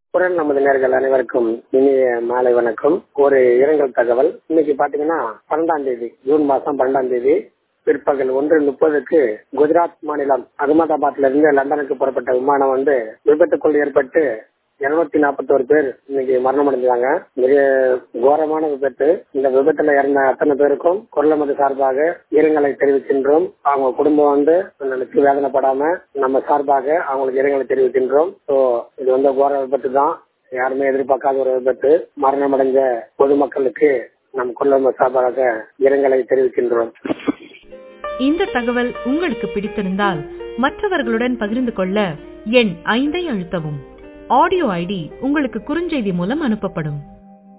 குரல் நமது நேர்கள் அனைவருக்கும் இனிய மாலை வணக்கம் ஒரு இரங்கல் தகவல் இன்னைக்கு பாத்தீங்கன்னா பன்னெண்டாம் தேதி ஜூன் மாசம் பன்னெண்டாம் தேதி பிற்பகல் ஒன்று முப்பதுக்கு குஜராத் மாநிலம் அகமதாபாத்ல இருந்து லண்டனுக்கு புறப்பட்ட விமானம் வந்து விபத்துக்குள் ஏற்பட்டு இருநூத்தி நாற்பத்தோரு பேர் இன்னைக்கு மரணம் அடைஞ்சாங்க மிக கோரமான விபத்து இந்த விபத்துல இறந்த அத்தனை பேருக்கும் கொல்லமது சார்பாக இரங்கலை தெரிவிக்கின்றோம் அவங்க குடும்பம் வந்து நினைச்சு வேதனைப்படாம நம்ம சார்பாக அவங்களுக்கு இரங்கலை தெரிவிக்கின்றோம் ஸோ இது வந்து கோர விபத்து தான் யாருமே எதிர்பார்க்காத ஒரு விபத்து மரணம் அடைஞ்ச பொதுமக்களுக்கு நம் கொல்லமது சார்பாக இரங்கலை தெரிவிக்கின்றோம் இந்த தகவல் உங்களுக்கு பிடித்திருந்தால் மற்றவர்களுடன் பகிர்ந்து கொள்ள எண் ஐந்தை அழுத்தவும் ஆடியோ ஐடி உங்களுக்கு குறுஞ்செய்தி மூலம் அனுப்பப்படும்